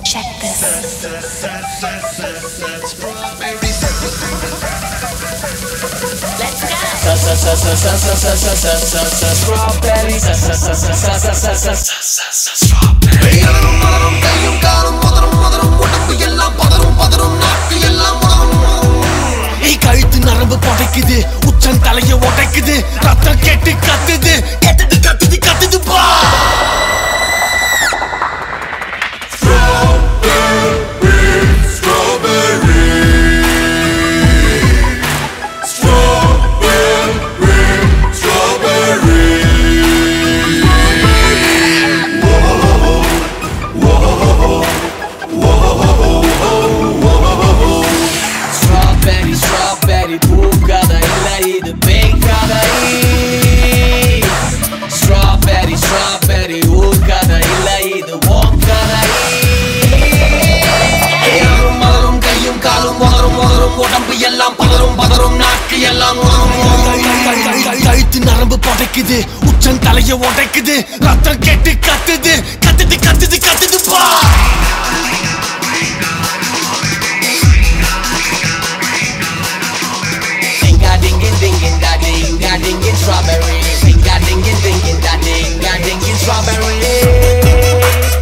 Check this. Let's go. பெயரும் மலரும் கையும் காலும் மதரும் மதரும் உடம்பு எல்லாம் பதரும் பதரும் நாக்கு எல்லாம் உதரும் ஏய் கழுத்து நரம்பு புடைக்குது உச்சன் தலைய உடைக்குது ரத்தம் கெட்டு கத்துது கத்துது கத்துது கத்துது பா Strawberry, strawberry, பூக்காத இல்ல இது பேய்க்காத Strawberry, strawberry, ஊக்காத இல்ல இது ஓக்காத பெயரும் மலரும் கையும் காலும் மதரும் மதரும் உடம்பு எல்லாம் பதரும் பதரும் நாக்கு எல்லாம் உதரும் கழுத்து நரம்பு புடைக்குது உச்சன் தலைய உடைக்குது ரத்தம் கெட்டு கத்துது கத்துது கத்துது கத்துது பா Ding a dingin dingin da ding a dingin strawberry Ding a dingin dingin da ding a dingin strawberry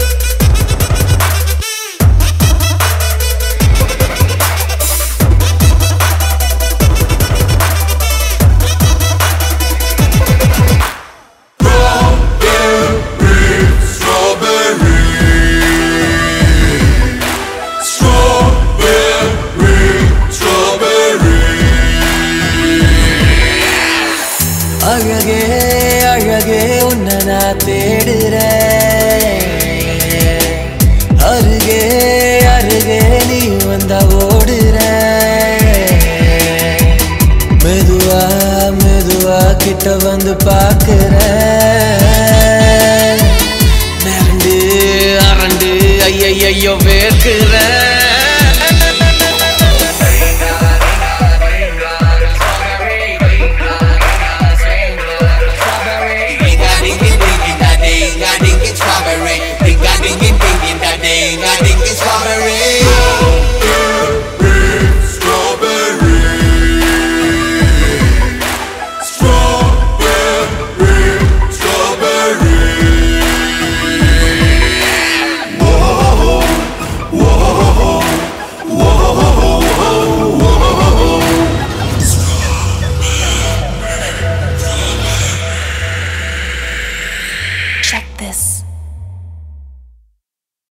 அழகே அழகே உன்னை நான் தேடுறேன் அருகே அருகே நீ வந்தா ஓடுற மெதுவா மெதுவா கிட்ட வந்து பாக்குற